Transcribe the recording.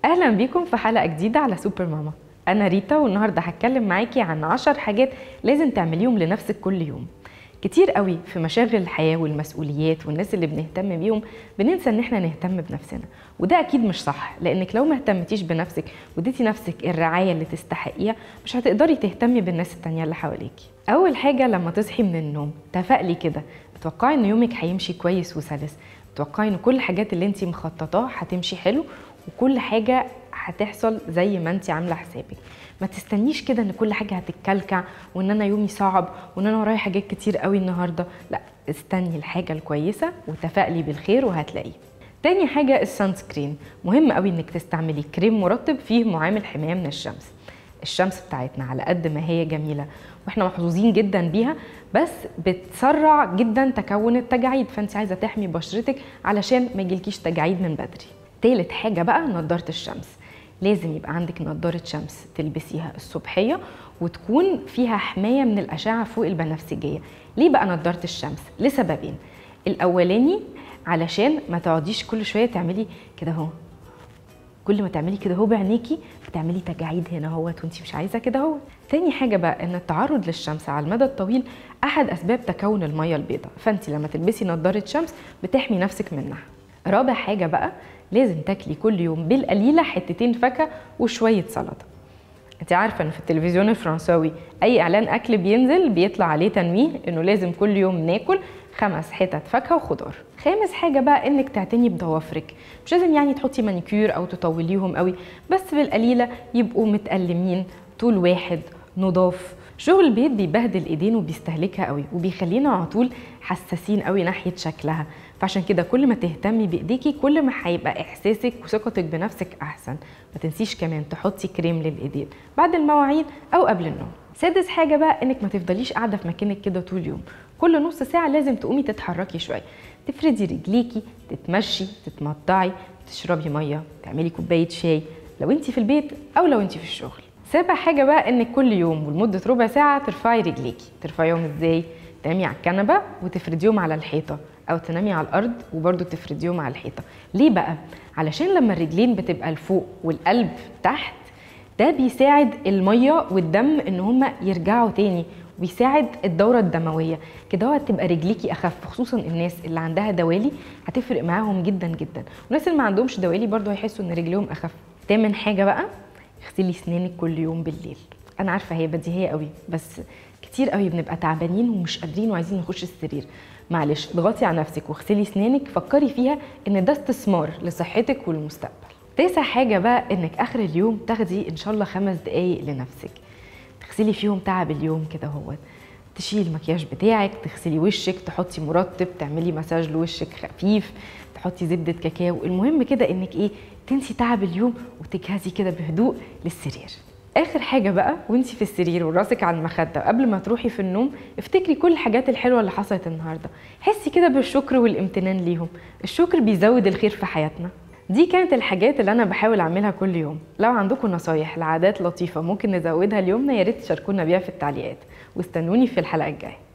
اهلا بيكم في حلقه جديده على سوبر ماما انا ريتا والنهارده هتكلم معاكي عن 10 حاجات لازم تعمليهم لنفسك كل يوم كتير قوي في مشاغل الحياه والمسؤوليات والناس اللي بنهتم بيهم بننسى ان احنا نهتم بنفسنا وده اكيد مش صح لانك لو ما اهتمتيش بنفسك واديتي نفسك الرعايه اللي تستحقيها مش هتقدري تهتمي بالناس التانية اللي حواليكي اول حاجه لما تصحي من النوم تفائلي كده توقعي ان يومك هيمشي كويس وسلس توقعي ان كل الحاجات اللي انت مخططاها هتمشي حلو وكل حاجه هتحصل زي ما انت عامله حسابك ما تستنيش كده ان كل حاجه هتتكلكع وان انا يومي صعب وان انا ورايا حاجات كتير قوي النهارده لا استني الحاجه الكويسه وتفائلي بالخير وهتلاقيه تاني حاجه السان سكرين مهم قوي انك تستعملي كريم مرطب فيه معامل حمايه من الشمس الشمس بتاعتنا على قد ما هي جميله واحنا محظوظين جدا بيها بس بتسرع جدا تكون التجاعيد فانت عايزه تحمي بشرتك علشان ما يجيلكيش تجاعيد من بدري تالت حاجه بقى نضاره الشمس لازم يبقى عندك نضاره شمس تلبسيها الصبحيه وتكون فيها حمايه من الاشعه فوق البنفسجيه ليه بقى نضاره الشمس لسببين الاولاني علشان ما تقعديش كل شويه تعملي كده اهو كل ما تعملي كده اهو بعينيكي بتعملي تجاعيد هنا اهوت وانت مش عايزه كده اهو تاني حاجه بقى ان التعرض للشمس على المدى الطويل احد اسباب تكون الميه البيضاء فانت لما تلبسي نضاره شمس بتحمي نفسك منها رابع حاجه بقى لازم تاكلي كل يوم بالقليله حتتين فاكهه وشويه سلطه انت عارفه ان في التلفزيون الفرنساوي اي اعلان اكل بينزل بيطلع عليه تنويه انه لازم كل يوم ناكل خمس حتت فاكهه وخضار خامس حاجه بقى انك تعتني بضوافرك مش لازم يعني تحطي مانيكير او تطوليهم قوي بس بالقليله يبقوا متقلمين طول واحد نضاف شغل البيت بيبهدل ايدين وبيستهلكها قوي وبيخلينا على طول حساسين قوي ناحيه شكلها فعشان كده كل ما تهتمي بايديكي كل ما هيبقى احساسك وثقتك بنفسك احسن ما تنسيش كمان تحطي كريم للايدين بعد المواعين او قبل النوم سادس حاجه بقى انك ما تفضليش قاعده في مكانك كده طول اليوم كل نص ساعه لازم تقومي تتحركي شويه تفردي رجليكي تتمشي تتمطعي تشربي ميه تعملي كوبايه شاي لو انت في البيت او لو انت في الشغل سابع حاجه بقى انك كل يوم ولمده ربع ساعه ترفعي رجليكي ترفعيهم ازاي تنامي على الكنبه وتفرديهم على الحيطه او تنامي على الارض وبرده تفرديهم على الحيطه ليه بقى علشان لما الرجلين بتبقى لفوق والقلب تحت ده بيساعد الميه والدم ان هما يرجعوا تاني ويساعد الدوره الدمويه كده هتبقى رجليكي اخف خصوصا الناس اللي عندها دوالي هتفرق معاهم جدا جدا والناس اللي ما عندهمش دوالي برضو هيحسوا ان رجليهم اخف تامن حاجه بقى اغسلي اسنانك كل يوم بالليل انا عارفه هي بديهيه قوي بس كتير قوي بنبقى تعبانين ومش قادرين وعايزين نخش السرير معلش اضغطي على نفسك واغسلي اسنانك فكري فيها ان ده استثمار لصحتك والمستقبل تاسع حاجه بقى انك اخر اليوم تاخدي ان شاء الله خمس دقايق لنفسك تغسلي فيهم تعب اليوم كده اهوت تشيلي المكياج بتاعك تغسلي وشك تحطي مرطب تعملي مساج لوشك خفيف تحطي زبده كاكاو المهم كده انك ايه تنسي تعب اليوم وتجهزي كده بهدوء للسرير اخر حاجه بقى وانتي في السرير وراسك على المخده قبل ما تروحي في النوم افتكري كل الحاجات الحلوه اللي حصلت النهارده حسي كده بالشكر والامتنان ليهم الشكر بيزود الخير في حياتنا دي كانت الحاجات اللي انا بحاول اعملها كل يوم لو عندكم نصايح لعادات لطيفه ممكن نزودها ليومنا يا ريت تشاركونا بيها في التعليقات واستنوني في الحلقه الجايه